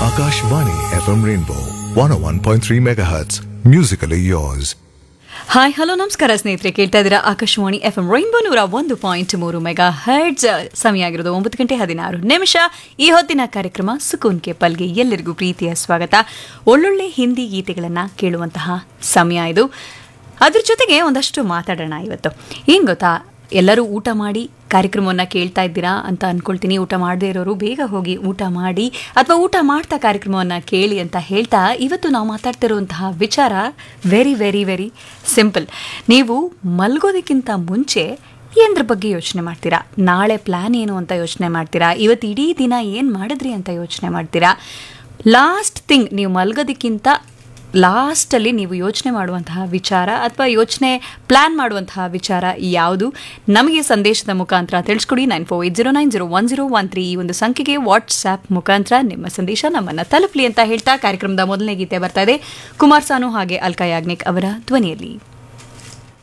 Akashvani FM Rainbow 101.3 MHz. Musically yours. Hi hello ನಮಸ್ಕಾರ ಸ್ನೇಹಿತರೆ ಕೇಳ್ತಾ ಇದ್ದೀರಾ ಆಕಾಶವಾಣಿ ಎಫ್ ಎಂ ರೈನ್ಬೋ ನೂರ ಒಂದು ಪಾಯಿಂಟ್ ಮೂರು ಮೆಗಾ ಹರ್ಡ್ಸ್ ಸಮಯ ಆಗಿರೋದು ಒಂಬತ್ತು ಗಂಟೆ ಹದಿನಾರು ನಿಮಿಷ ಈ ಹೊತ್ತಿನ ಕಾರ್ಯಕ್ರಮ ಸುಕೂನ್ ಕೆ ಪಲ್ಗೆ ಎಲ್ಲರಿಗೂ ಪ್ರೀತಿಯ ಸ್ವಾಗತ ಒಳ್ಳೊಳ್ಳೆ ಹಿಂದಿ ಗೀತೆಗಳನ್ನು ಕೇಳುವಂತಹ ಸಮಯ ಇದು ಅದ್ರ ಜೊತೆಗೆ ಒಂದಷ್ಟು ಮಾತಾಡೋಣ ಇವತ್ತು ಏನು ಗೊತ್ತಾ ಎಲ್ಲರೂ ಊಟ ಮಾಡಿ ಕಾರ್ಯಕ್ರಮವನ್ನು ಕೇಳ್ತಾ ಇದ್ದೀರಾ ಅಂತ ಅನ್ಕೊಳ್ತೀನಿ ಊಟ ಮಾಡದೇ ಇರೋರು ಬೇಗ ಹೋಗಿ ಊಟ ಮಾಡಿ ಅಥವಾ ಊಟ ಮಾಡ್ತಾ ಕಾರ್ಯಕ್ರಮವನ್ನು ಕೇಳಿ ಅಂತ ಹೇಳ್ತಾ ಇವತ್ತು ನಾವು ಮಾತಾಡ್ತಿರುವಂತಹ ವಿಚಾರ ವೆರಿ ವೆರಿ ವೆರಿ ಸಿಂಪಲ್ ನೀವು ಮಲ್ಗೋದಕ್ಕಿಂತ ಮುಂಚೆ ಏನದ್ರ ಬಗ್ಗೆ ಯೋಚನೆ ಮಾಡ್ತೀರಾ ನಾಳೆ ಪ್ಲ್ಯಾನ್ ಏನು ಅಂತ ಯೋಚನೆ ಮಾಡ್ತೀರಾ ಇವತ್ತು ಇಡೀ ದಿನ ಏನು ಮಾಡಿದ್ರಿ ಅಂತ ಯೋಚನೆ ಮಾಡ್ತೀರಾ ಲಾಸ್ಟ್ ಥಿಂಗ್ ನೀವು ಮಲ್ಗೋದಕ್ಕಿಂತ ಲಾಸ್ಟಲ್ಲಿ ನೀವು ಯೋಚನೆ ಮಾಡುವಂತಹ ವಿಚಾರ ಅಥವಾ ಯೋಚನೆ ಪ್ಲ್ಯಾನ್ ಮಾಡುವಂತಹ ವಿಚಾರ ಯಾವುದು ನಮಗೆ ಸಂದೇಶದ ಮುಖಾಂತರ ತಿಳಿಸ್ಕೊಡಿ nine four eight zero nine zero one zero one three ಈ ಒಂದು ಸಂಖ್ಯೆಗೆ ವಾಟ್ಸ್ಆ್ಯಪ್ ಮುಖಾಂತರ ನಿಮ್ಮ ಸಂದೇಶ ನಮ್ಮನ್ನು ತಲುಪಲಿ ಅಂತ ಹೇಳ್ತಾ ಕಾರ್ಯಕ್ರಮದ ಮೊದಲನೇ ಗೀತೆ ಬರ್ತಾ ಇದೆ ಕುಮಾರ್ ಸಾನು ಹಾಗೆ ಅಲ್ಕಾ ಯಾಗ್ನಿಕ್ ಅವರ ಧ್ವನಿಯಲ್ಲಿ